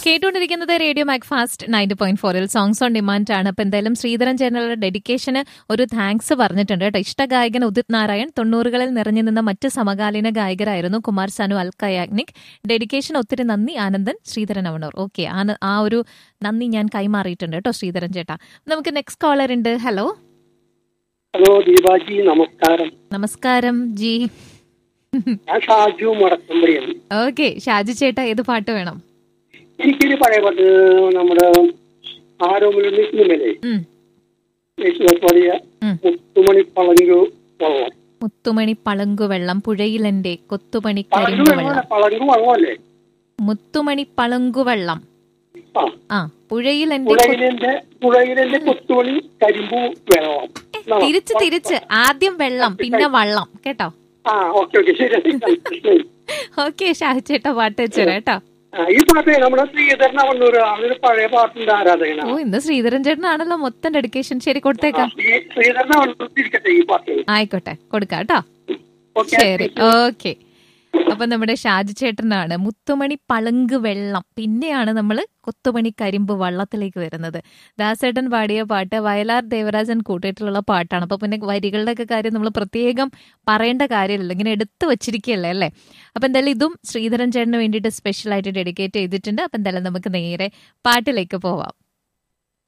കേട്ടുകൊണ്ടിരിക്കുന്നത് radio mac fast ninety point ഫോറിൽ songs on demand ആണ് അപ്പൊ എന്തായാലും ശ്രീധരൻ ചേട്ടനുള്ള ഡെഡിക്കേഷന് ഒരു താങ്ക്സ് പറഞ്ഞിട്ടുണ്ട് കേട്ടോ ഇഷ്ട ഗായകൻ ഉദിത് നാരായൺ തൊണ്ണൂറുകളിൽ നിറഞ്ഞു നിന്ന മറ്റ് സമകാലീന ഗായകരായിരുന്നു കുമാർ സാനു അൽ കയാഗ്നിക് ഡെഡിക്കേഷൻ ഒത്തിരി നന്ദി ആനന്ദൻ ശ്രീധരൻ അവണൂർ ഓക്കെ ആ ഒരു നന്ദി ഞാൻ കൈമാറിയിട്ടുണ്ട് കേട്ടോ ശ്രീധരൻ ചേട്ടാ നമുക്ക് നെക്സ്റ്റ് കോളർ ഉണ്ട് ഹലോ ഹലോ ദീപാജി നമസ്കാരം നമസ്കാരം ജി ഞാൻ ഷാജു മുടക്കമ്പടിയാണ് ഓക്കെ ഷാജി ചേട്ടാ ഏത് പാട്ട് വേണം എനിക്കൊരു പഴയ പാട്ട് നമ്മുടെ ആരോമിലൊന്ന് സിനിമയിലെ ഉം, യേശുദാസ് പാടിയ ഉം. മുത്തുമണി പളങ്കു വള്ളം മുത്തുമണി പളുങ്കു വെള്ളം പുഴയിലെന്റെ കൊത്തുപണി പളങ്കു കരിമ്പു വെള്ളമല്ല വെള്ളം പളങ്കു വള്ളമല്ലേ മുത്തുമണി പളുങ്കു വെള്ളം ആ ആ പുഴയിലെന്റെ കൊ- പുഴയിലെന്റെ പുഴയിലെന്റെ കൊത്തുമണി കരിമ്പു വെള്ളം എന്നാ? തിരിച്ച് തിരിച്ച് ആദ്യം വെള്ളം പിന്നെ വള്ളം കേട്ടോ ആ ഓക്കെ ഓക്കെ ശരി ശരി. ഓക്കെ ഷാജി ചേട്ടാ പാട്ട് വെച്ചുതരാം കേട്ടോ ആ, ഈ പാട്ട് നമ്മുടെ ശ്രീധരൻ അവണ്ണൂർ അവനൊരു പഴയ പാട്ടിന്റെ ഓ ആരാധകനാണ് ഇന്ന് ശ്രീധരൻ ചേട്ടനാണല്ലോ മൊത്തം ഡെഡിക്കേഷൻ ശരി കൊടുത്തേക്കാം ഈ ശ്രീധരൻ അവണ്ണൂർ ഇരിക്കട്ടെ ഈ പാട്ട് ആയിക്കോട്ടെ കൊടുക്കാം കേട്ടോ ഓക്കെ ശരി ഓക്കെ അപ്പൊ നമ്മുടെ ഷാജി ചേട്ടനാണ് മുത്തുമണി പളുങ്ക് വെള്ളം പിന്നെയാണ് നമ്മൾ കൊത്തുമണി കരിമ്പ് വള്ളത്തിലേക്ക് വരുന്നത് ദാസേട്ടൻ പാടിയ പാട്ട് വയലാർ ദേവരാജൻ കൂട്ടിയിട്ടുള്ള പാട്ടാണ് അപ്പൊ പിന്നെ വരികളുടെ ഒക്കെ കാര്യം നമ്മൾ പ്രത്യേകം പറയേണ്ട കാര്യമില്ല ഇങ്ങനെ എടുത്തു വച്ചിരിക്കുകയല്ലേ അല്ലേ അപ്പൊ എന്തായാലും ഇതും ശ്രീധരൻ ചേട്ടന് വേണ്ടിയിട്ട് സ്പെഷ്യൽ ആയിട്ട് ഡെഡിക്കേറ്റ് ചെയ്തിട്ടുണ്ട് അപ്പൊ എന്തായാലും നമുക്ക് നേരെ പാട്ടിലേക്ക് പോവാം